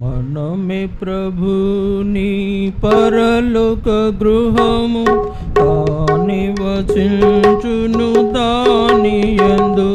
మనమే ప్రభుని పరలోక గృహము తాని వసించును దాని యందు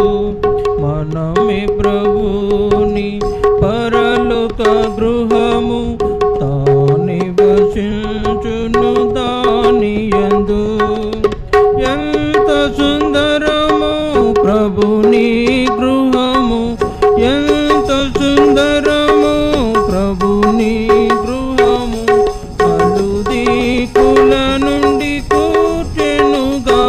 మనమే ప్రభుని పరలోక గృహము తాని వసించును దాని యందు ఎంత సుందరము ప్రభుని గృహము ఎంత సుందరము ప్రభుని గృహము నలుదిక్కుల నుండి కూర్చెనుగా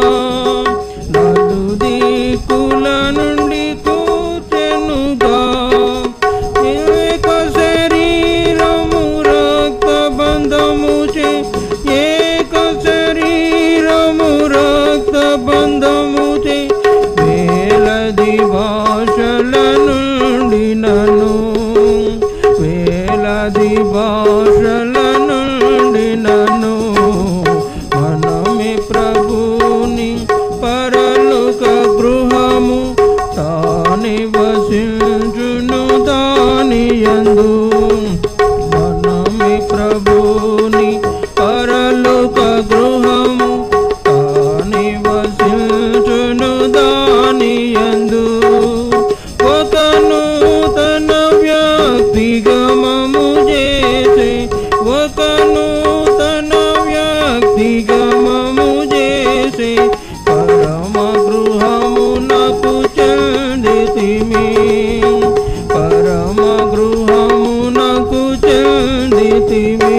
నలుదిక్కుల నుండి కూర్చెనుగా ఏక శరీరము రక్త బంధము చే ఏక శరీరము రక్త బంధము చే వేలది భాషల నుండి నన్ను వేలది భాషల నుండి నన్ను మనమే ప్రభుని పరలోక గృహము తాని వసించును దాని యందు మనమే ప్రభుని పరలోక గృహము తాని వసించును దాని యందు ఒక నూతన వ్యక్తిగమము చేసే ఒక నూతన వ్యక్తిగమము చేసే పరమ గృహమునకు చెందితిమి పరమ గృహమునకు చెందితిమి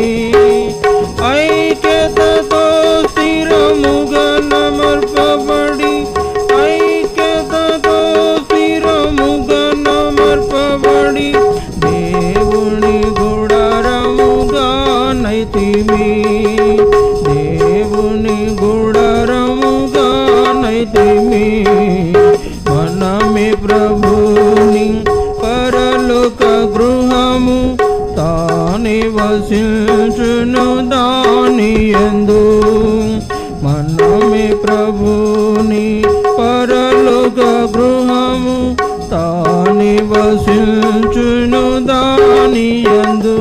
ఐక్యతతో స్థిరముగా నమర్పబడి ఐక్యతతో స్థిరముగా నమర్పబడి దేవుని గుడారముగా నైతిమి దేవుని గుడారముగా నైతిమి మనమే ప్రభుని పరలోక గృహము తాని వసించును దాని యందు మనమే ప్రభుని పరలోక గృహము తాని వసించును దాని యందు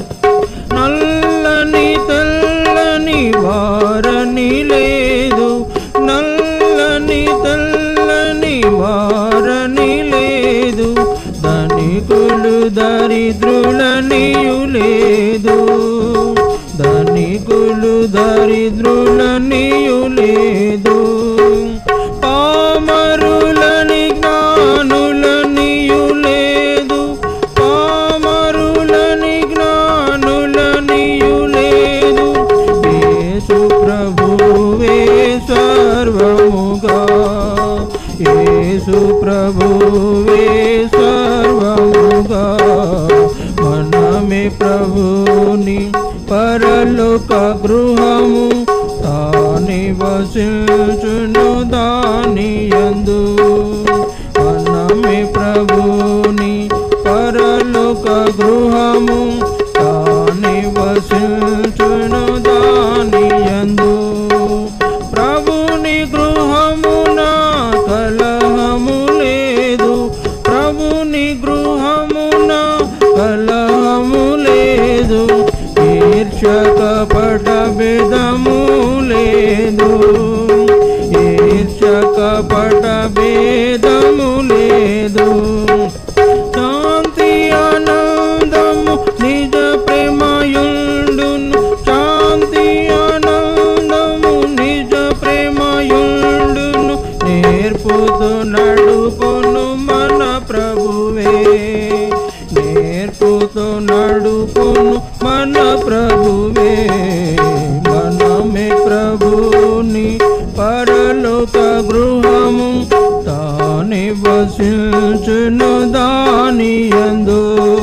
నల్లని తెల్లని వారని లేదు నల్లని తెల్లని వారని లేదు ధనికులు దరిద్రులనియు లేదు ధనికులు దరిద్రులనియు లేదు పామరులని జ్ఞానులనియు లేదు పామరులని జ్ఞానులనియు లేదు యేసు ప్రభువే సర్వముగా యేసు ప్రభువే సర్వముగా మనమే ప్రభుని పరలోక గృహము తాని వసించును దాని యందు మనమే ప్రభుని పరలోక గృహము తాని వసించును దాని యందు ప్రభుని గృహమున కలహము లేదు ప్రభుని గృహమున కలహము లేదు ఈర్షక పట భేదము లేదు ఈర్షక పట భేదము లేదు శాంతి ఆనందము నిజ ప్రేమయుండును శాంతి ఆనందము నిజ ప్రేమయుండును నేర్పుతూ నడుపును మన ప్రభువే నేర్పుతూ నడుపును మన ప్రభువే మనమే ప్రభుని పరలోక గృహము తాని వసించును దాని యందు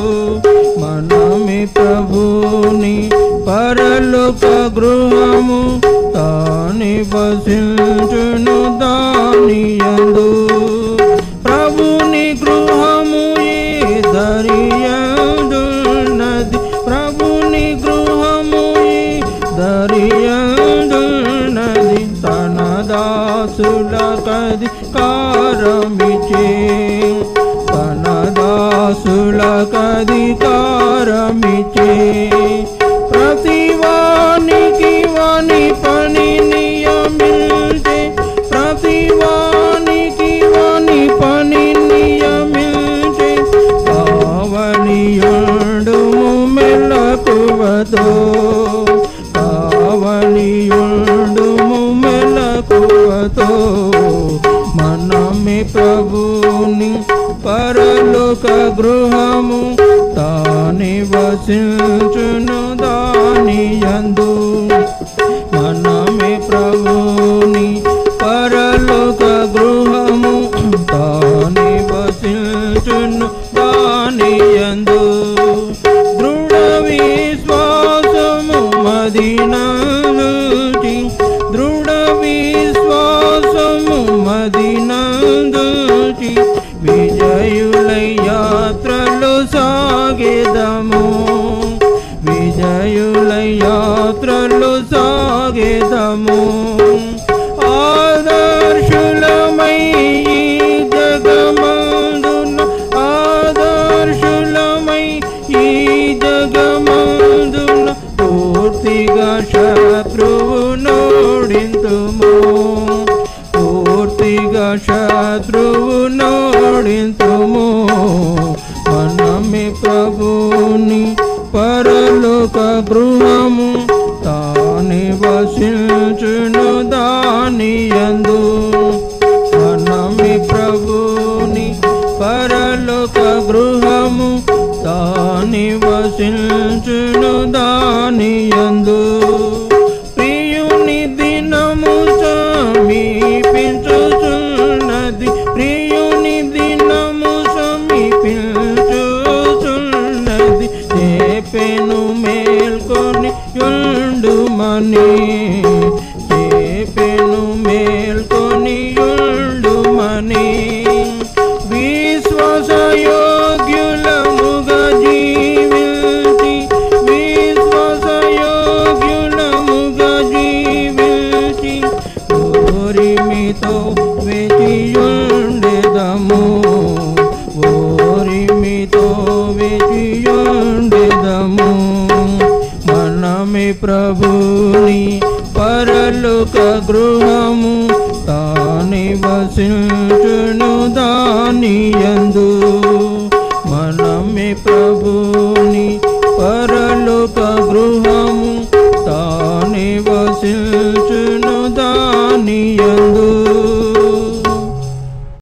మనమే ప్రభుని పరలోక గృహము తాని వసించును దాని యందు ప్రభుని గృహము ఏ దరియందున్నది ప్రభుని గృహము ఏ దరియందున్నది తన దాసుల కది కారమిచే తన దాసుల కధికారమిచే వరమిచే ప్రతి వానికి వాని పని నియమిల్చే ప్రతి వానికి వాని పని నియమిల్చే కావలియుండుము మెలకువతో కావలియుండుము మెలకువతో మనమే ప్రభుని పరలోక గృహము తాని వసించును దాని యందు మనమే ప్రభుని పరలోక గృహము తాని వసించును దాని యందు దృఢ విశ్వాసము మదినందుచి దృఢ విశ్వాసము మదినందుచి విజయులై యాత్రలు సాగేదము విజయులై యాత్రలు సాగేదము ఆదర్శులమై ఈ జగమందున ఆదర్శులమై ఈ జగమందున పూర్తిగా శత్రువు నోడింతుము పూర్తిగా శత్రువు నోడింతుము మనమే ప్రభుని పరలోక గృహము తాని వసించును దాని యందు మనమి ప్రభుని పరలోక గృహము తాని వసించును దాని యందు ప్రియుని దినము సమీపించుచున్నది ప్రియుని దినము సమీపించుచున్నది చేపెను మేల్కొని యుండుమని చేపెను మేల్కొని యుండుమని విశ్వాసయోగ్యులముగా జీవించి విశ్వాసయోగ్యులముగా జీవించి ఓరిమితో వెచియుండెదము ఓరిమితో వెచియుండెదము మనమే ప్రభుని పరలోక గృహము తాని వసించును దాని యందు మనమే ప్రభు